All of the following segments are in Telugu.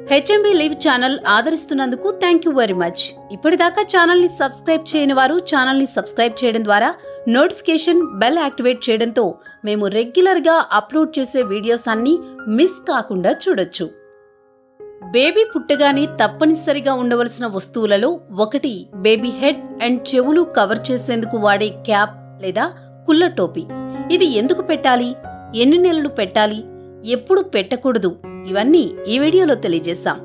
హెచ్ఎంబి లివ్ ఛానల్ ఆదరిస్తున్నందుకు థ్యాంక్ యూ వెరీ మచ్ ఇప్పటిదాకా ఛానల్ ని సబ్స్క్రైబ్ చేయని వారు ఛానల్ ని సబ్స్క్రైబ్ చేయడం ద్వారా నోటిఫికేషన్ బెల్ యాక్టివేట్ చేయడంతో మేము రెగ్యులర్ గా అప్లోడ్ చేసే వీడియోస్ అన్ని మిస్ కాకుండా చూడొచ్చు బేబీ పుట్టగానే తప్పనిసరిగా ఉండవలసిన వస్తువులలో ఒకటి బేబీ హెడ్ అండ్ చెవులు కవర్ చేసేందుకు వాడే క్యాప్ లేదా కుల్ల టోపీ ఇది ఎందుకు పెట్టాలి ఎన్ని నెలలు పెట్టాలి ఎప్పుడు పెట్టకూడదు ఇవన్నీ ఈ వీడియోలో తెలియజేశాం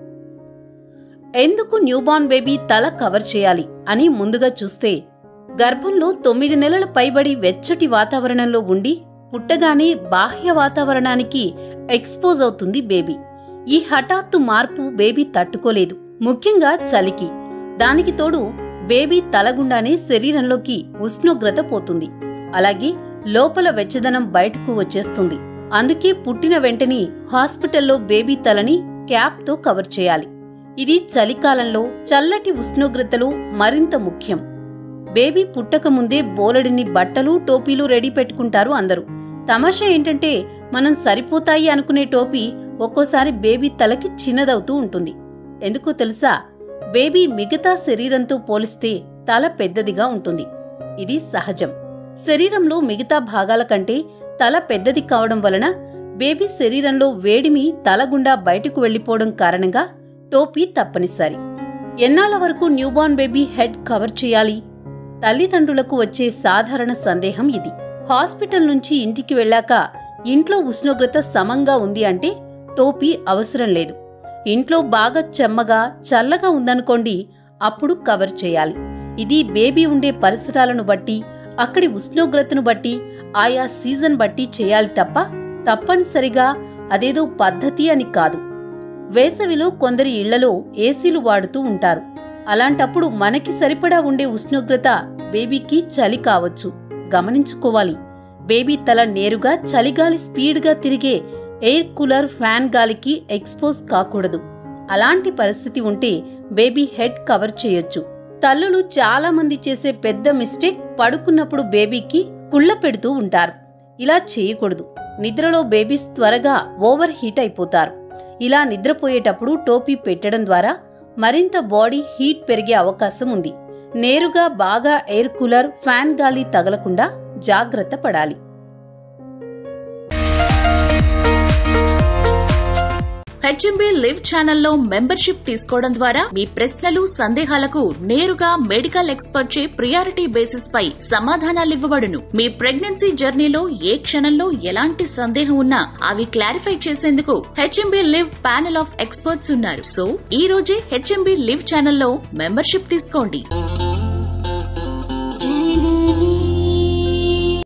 ఎందుకు న్యూబార్న్ బేబీ తల కవర్ చేయాలి అని ముందుగా చూస్తే గర్భంలో తొమ్మిది నెలల పైబడి వెచ్చటి వాతావరణంలో ఉండి పుట్టగానే బాహ్య వాతావరణానికి ఎక్స్పోజ్ అవుతుంది బేబీ ఈ హఠాత్తు మార్పు బేబీ తట్టుకోలేదు ముఖ్యంగా చలికి దానికి తోడు బేబీ తలగుండానే శరీరంలోకి ఉష్ణోగ్రత పోతుంది అలాగే లోపల వెచ్చదనం బయటకు వచ్చేస్తుంది అందుకే పుట్టిన వెంటనే హాస్పిటల్లో బేబీ తలని క్యాప్తో కవర్ చేయాలి ఇది చలికాలంలో చల్లటి ఉష్ణోగ్రతలు మరింత ముఖ్యం బేబీ పుట్టక ముందే బోలెడిని బట్టలు టోపీలు రెడీ పెట్టుకుంటారు అందరూ తమాషా ఏంటంటే మనం సరిపోతాయి అనుకునే టోపీ ఒక్కోసారి బేబీ తలకి చిన్నదవుతూ ఉంటుంది ఎందుకో తెలుసా బేబీ మిగతా శరీరంతో పోలిస్తే తల పెద్దదిగా ఉంటుంది ఇది సహజం శరీరంలో మిగతా భాగాల కంటే తల పెద్దది కావడం వలన బేబీ శరీరంలో వేడిమి తల గుండా బయటకు వెళ్లిపోవడం కారణంగా టోపీ తప్పనిసరి ఎన్నాళ్ల వరకు న్యూబార్న్ బేబీ హెడ్ కవర్ చేయాలి తల్లిదండ్రులకు వచ్చే సాధారణ సందేహం ఇది హాస్పిటల్ నుంచి ఇంటికి వెళ్ళాక ఇంట్లో ఉష్ణోగ్రత సమంగా ఉంది అంటే టోపీ అవసరం లేదు ఇంట్లో బాగా చెమ్మగా చల్లగా ఉందనుకోండి అప్పుడు కవర్ చేయాలి ఇది బేబీ ఉండే పరిసరాలను బట్టి అక్కడి ఉష్ణోగ్రతను బట్టి ఆయా సీజన్ బట్టి చేయాలి తప్ప తప్పనిసరిగా అదేదో పద్ధతి అని కాదు వేసవిలో కొందరి ఇళ్లలో ఏసీలు వాడుతూ ఉంటారు అలాంటప్పుడు మనకి సరిపడా ఉండే ఉష్ణోగ్రత బేబీకి చలి కావచ్చు గమనించుకోవాలి బేబీ తల నేరుగా చలిగాలి స్పీడ్గా తిరిగే ఎయిర్ కూలర్ ఫ్యాన్ గాలికి ఎక్స్పోజ్ కాకూడదు అలాంటి పరిస్థితి ఉంటే బేబీ హెడ్ కవర్ చేయొచ్చు తల్లులు చాలా మంది చేసే పెద్ద మిస్టేక్ పడుకున్నప్పుడు బేబీకి కుళ్ళ పెడుతూ ఉంటారు ఇలా చేయకూడదు నిద్రలో బేబీస్ త్వరగా ఓవర్ హీట్ అయిపోతారు ఇలా నిద్రపోయేటప్పుడు టోపీ పెట్టడం ద్వారా మరింత బాడీ హీట్ పెరిగే అవకాశం ఉంది నేరుగా బాగా ఎయిర్ కూలర్ ఫ్యాన్ గాలి తగలకుండా జాగ్రత్త పడాలి హెచ్ఎంబీ లివ్ ఛానల్లో మెంబర్షిప్ తీసుకోవడం ద్వారా మీ ప్రశ్నలు సందేహాలకు నేరుగా మెడికల్ ఎక్స్పర్ట్ చే ప్రియారిటీ బేసిస్ పై సమాధానాలివ్వబడును మీ ప్రెగ్నెన్సీ జర్నీలో ఏ క్షణంలో ఎలాంటి సందేహం ఉన్నా అవి క్లారిఫై చేసేందుకు HMB live panel of experts ఉన్నారు సో ఈ రోజే హెచ్ఎంబీ లివ్ ఛానల్లో మెంబర్షిప్ తీసుకోండి జనని